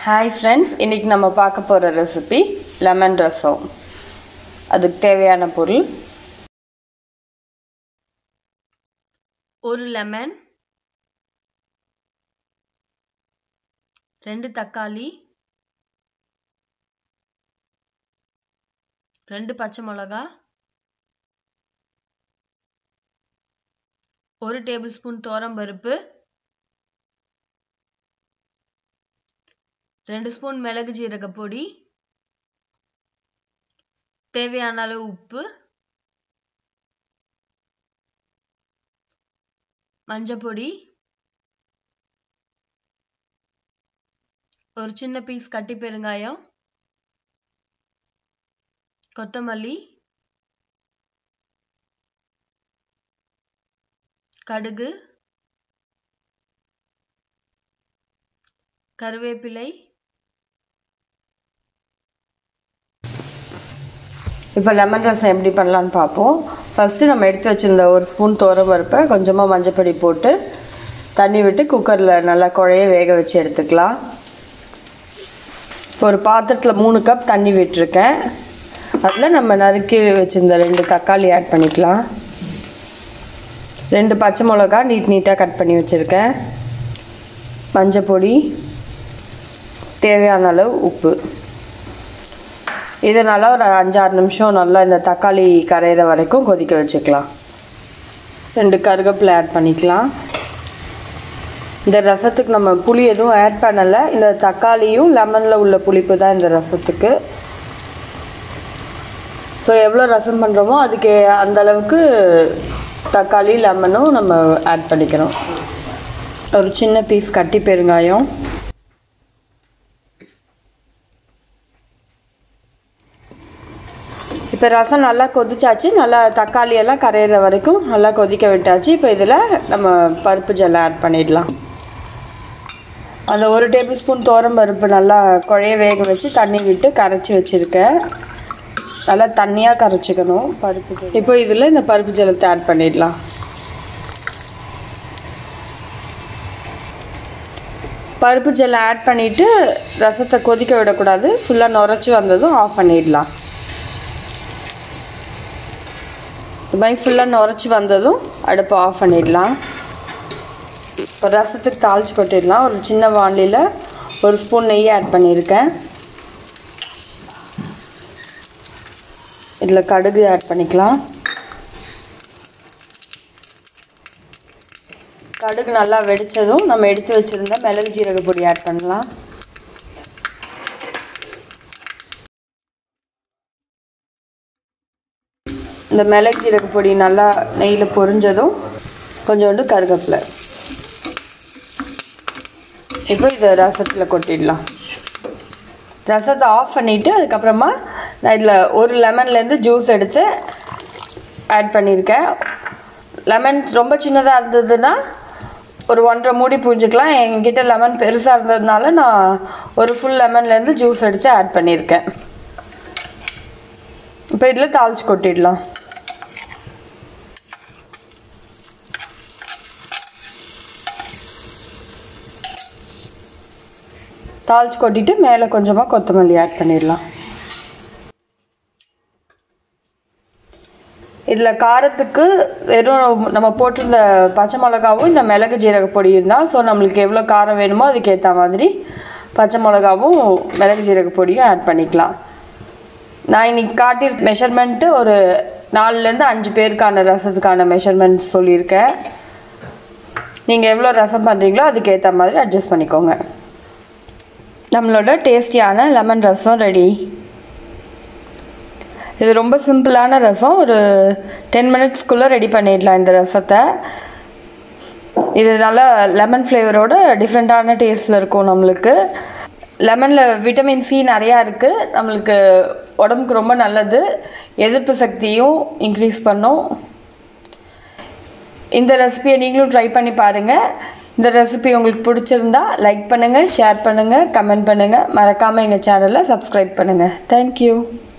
hi friends இன்றைக்கி நம்ம பார்க்க போகிற ரெசிபி லெமன் ரசம் அதுக்கு தேவையான பொருள் ஒரு லெமன் ரெண்டு தக்காளி ரெண்டு பச்சை மிளகா ஒரு டேபிள் ஸ்பூன் பருப்பு ரெண்டு ஸ்பூன் மிளகு ஜீரக பொடி தேவையான அளவு உப்பு மஞ்சப்பொடி ஒரு சின்ன பீஸ் கட்டி பெருங்காயம் கொத்தமல்லி கடுகு கருவேப்பிலை இப்போ லெமன் ரசம் எப்படி பண்ணலான்னு பார்ப்போம் ஃபஸ்ட்டு நம்ம எடுத்து வச்சுருந்த ஒரு ஸ்பூன் பருப்பை கொஞ்சமாக மஞ்சப்பொடி போட்டு தண்ணி விட்டு குக்கரில் நல்லா குழைய வேக வச்சு எடுத்துக்கலாம் இப்போ ஒரு பாத்திரத்தில் மூணு கப் தண்ணி விட்டுருக்கேன் அதில் நம்ம நறுக்கி வச்சுருந்த ரெண்டு தக்காளி ஆட் பண்ணிக்கலாம் ரெண்டு பச்சை மிளகா நீட் நீட்டாக கட் பண்ணி வச்சுருக்கேன் மஞ்சப்பொடி தேவையான அளவு உப்பு இதை நல்லா ஒரு அஞ்சாறு நிமிஷம் நல்லா இந்த தக்காளி கரையிற வரைக்கும் கொதிக்க வச்சுக்கலாம் ரெண்டு கருவேப்பிலை ஆட் பண்ணிக்கலாம் இந்த ரசத்துக்கு நம்ம புளி எதுவும் ஆட் பண்ணலை இந்த தக்காளியும் லெமனில் உள்ள புளிப்பு தான் இந்த ரசத்துக்கு ஸோ எவ்வளோ ரசம் பண்ணுறோமோ அதுக்கு அந்த அளவுக்கு தக்காளி லெமனும் நம்ம ஆட் பண்ணிக்கிறோம் ஒரு சின்ன பீஸ் கட்டி பெருங்காயம் இப்போ ரசம் நல்லா கொதிச்சாச்சு நல்லா தக்காளி எல்லாம் கரையிற வரைக்கும் நல்லா கொதிக்க விட்டாச்சு இப்போ இதில் நம்ம பருப்பு ஜெல்லை ஆட் பண்ணிடலாம் அந்த ஒரு டேபிள் ஸ்பூன் தோரம் பருப்பு நல்லா குழைய வேக வச்சு தண்ணி விட்டு கரைச்சி வச்சுருக்கேன் நல்லா தண்ணியாக கரைச்சிக்கணும் பருப்பு இப்போ இதில் இந்த பருப்பு ஜலத்தை ஆட் பண்ணிடலாம் பருப்பு ஜெல்லை ஆட் பண்ணிவிட்டு ரசத்தை கொதிக்க விடக்கூடாது ஃபுல்லாக நுரைச்சி வந்ததும் ஆஃப் பண்ணிடலாம் இது மாதிரி ஃபுல்லாக நுரைச்சி வந்ததும் அடுப்பை ஆஃப் பண்ணிடலாம் இப்போ ரசத்துக்கு தாளித்து கொட்டிடலாம் ஒரு சின்ன வாண்டியில் ஒரு ஸ்பூன் நெய் ஆட் பண்ணியிருக்கேன் இதில் கடுகு ஆட் பண்ணிக்கலாம் கடுகு நல்லா வெடித்ததும் நம்ம எடுத்து வச்சுருந்த மிளகு ஜீரக பொடி ஆட் பண்ணலாம் இந்த மிளகு ஜீரக பொடி நல்லா நெய்யில் பொரிஞ்சதும் கொஞ்சோண்டு கருவேப்பிலை இப்போ இதை ரசத்தில் கொட்டிடலாம் ரசத்தை ஆஃப் பண்ணிவிட்டு அதுக்கப்புறமா நான் இதில் ஒரு லெமன்லேருந்து ஜூஸ் எடுத்து ஆட் பண்ணியிருக்கேன் லெமன் ரொம்ப சின்னதாக இருந்ததுன்னா ஒரு ஒன்றரை மூடி பூஞ்சிக்கலாம் என்கிட்ட லெமன் பெருசாக இருந்ததுனால நான் ஒரு ஃபுல் லெமன்லேருந்து ஜூஸ் அடித்து ஆட் பண்ணியிருக்கேன் இப்போ இதில் தாளித்து கொட்டிடலாம் தாளித்து கொட்டிட்டு மேலே கொஞ்சமாக கொத்தமல்லி ஆட் பண்ணிடலாம் இதில் காரத்துக்கு வெறும் நம்ம போட்டிருந்த பச்சை மிளகாவும் இந்த மிளகு ஜீரக பொடியும் தான் ஸோ நம்மளுக்கு எவ்வளோ காரம் வேணுமோ அதுக்கேற்ற மாதிரி பச்சை மிளகாவும் மிளகு ஜீரக பொடியும் ஆட் பண்ணிக்கலாம் நான் இன்னைக்கு காட்டியிருக்க மெஷர்மெண்ட்டு ஒரு நாலுலேருந்து அஞ்சு பேருக்கான ரசத்துக்கான மெஷர்மெண்ட் சொல்லியிருக்கேன் நீங்கள் எவ்வளோ ரசம் பண்ணுறீங்களோ அதுக்கேற்ற மாதிரி அட்ஜஸ்ட் பண்ணிக்கோங்க நம்மளோட டேஸ்டியான லெமன் ரசம் ரெடி இது ரொம்ப சிம்பிளான ரசம் ஒரு டென் மினிட்ஸ்க்குள்ளே ரெடி பண்ணிடலாம் இந்த ரசத்தை இது நல்லா லெமன் ஃப்ளேவரோட டிஃப்ரெண்ட்டான டேஸ்ட்டில் இருக்கும் நம்மளுக்கு லெமனில் விட்டமின் சி நிறையா இருக்குது நம்மளுக்கு உடம்புக்கு ரொம்ப நல்லது எதிர்ப்பு சக்தியும் இன்க்ரீஸ் பண்ணும் இந்த ரெசிபியை நீங்களும் ட்ரை பண்ணி பாருங்கள் இந்த ரெசிபி உங்களுக்கு பிடிச்சிருந்தா லைக் பண்ணுங்கள் ஷேர் பண்ணுங்கள் கமெண்ட் பண்ணுங்கள் மறக்காமல் எங்கள் சேனலை சப்ஸ்கிரைப் பண்ணுங்கள் தேங்க்யூ